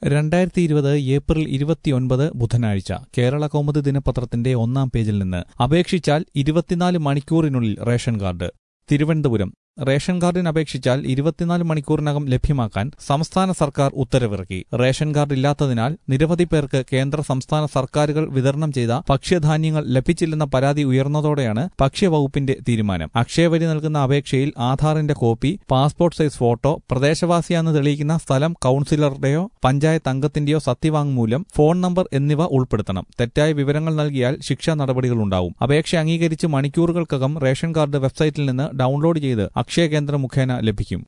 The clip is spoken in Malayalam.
രണ്ടായിരത്തി ഇരുപത് ഏപ്രിൽ ഇരുപത്തിയൊൻപത് ബുധനാഴ്ച കേരള കൗമുദി ദിനപത്രത്തിന്റെ ഒന്നാം പേജിൽ നിന്ന് അപേക്ഷിച്ചാൽ ഇരുപത്തിനാല് മണിക്കൂറിനുള്ളിൽ റേഷൻ കാർഡ് തിരുവനന്തപുരം റേഷൻ കാർഡിന് അപേക്ഷിച്ചാൽ ഇരുപത്തിനാല് മണിക്കൂറിനകം ലഭ്യമാക്കാൻ സംസ്ഥാന സർക്കാർ ഉത്തരവിറക്കി റേഷൻ കാർഡ് ഇല്ലാത്തതിനാൽ നിരവധി പേർക്ക് കേന്ദ്ര സംസ്ഥാന സർക്കാരുകൾ വിതരണം ചെയ്ത ഭക്ഷ്യധാന്യങ്ങൾ ലഭിച്ചില്ലെന്ന പരാതി ഉയർന്നതോടെയാണ് ഭക്ഷ്യവകുപ്പിന്റെ തീരുമാനം അക്ഷയ വഴി നൽകുന്ന അപേക്ഷയിൽ ആധാറിന്റെ കോപ്പി പാസ്പോർട്ട് സൈസ് ഫോട്ടോ പ്രദേശവാസിയാണെന്ന് തെളിയിക്കുന്ന സ്ഥലം കൌൺസിലറുടെയോ പഞ്ചായത്ത് അംഗത്തിന്റെയോ സത്യവാങ്മൂലം ഫോൺ നമ്പർ എന്നിവ ഉൾപ്പെടുത്തണം തെറ്റായ വിവരങ്ങൾ നൽകിയാൽ ശിക്ഷാ നടപടികളുണ്ടാവും അപേക്ഷ അംഗീകരിച്ച് മണിക്കൂറുകൾക്കകം റേഷൻ കാർഡ് വെബ്സൈറ്റിൽ നിന്ന് ഡൌൺലോഡ് ചെയ്ത് അക്ഷയ കേന്ദ്രം മുഖേന ലഭിക്കും